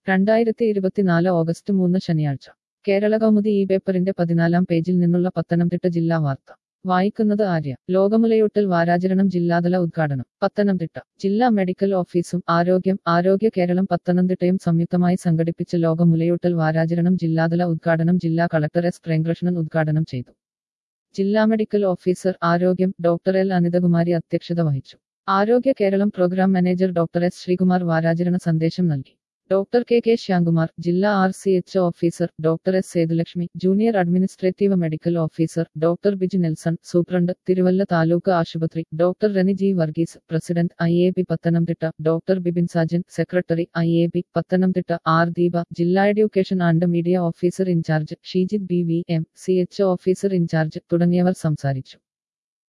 രണ്ടായിരത്തി ഇരുപത്തിനാല് ഓഗസ്റ്റ് മൂന്ന് ശനിയാഴ്ച കേരള കൗമുദി ഈ പേപ്പറിന്റെ പതിനാലാം പേജിൽ നിന്നുള്ള പത്തനംതിട്ട ജില്ലാ വാർത്ത വായിക്കുന്നത് ആര്യ ലോകമുലയൂട്ടൽ വാരാചരണം ജില്ലാതല ഉദ്ഘാടനം പത്തനംതിട്ട ജില്ലാ മെഡിക്കൽ ഓഫീസും ആരോഗ്യം ആരോഗ്യ കേരളം പത്തനംതിട്ടയും സംയുക്തമായി സംഘടിപ്പിച്ച ലോകമുലയൂട്ടൽ വാരാചരണം ജില്ലാതല ഉദ്ഘാടനം ജില്ലാ കളക്ടർ എസ് പ്രേംകൃഷ്ണൻ ഉദ്ഘാടനം ചെയ്തു ജില്ലാ മെഡിക്കൽ ഓഫീസർ ആരോഗ്യം ഡോക്ടർ എൽ അനിതകുമാരി അധ്യക്ഷത വഹിച്ചു ആരോഗ്യ Keralam program manager doctor S Sreekumar വാരാചരണ സന്ദേശം നൽകി ഡോക്ടർ കെ കെ ശ്യാംകുമാർ ജില്ലാ R C H officer doctor S Sethulakshmi junior administrative medical officer doctor Biju Nelson superintendent Thiruvalla taluk ആശുപത്രി doctor Reni G Varghese president I A B Pathanamthitta doctor Bipin Sajan secretary I A B Pathanamthitta R Deepa ജില്ലാ education and media officer in charge ഷീജിത് B V M C H officer in charge തുടങ്ങിയവർ സംസാരിച്ചു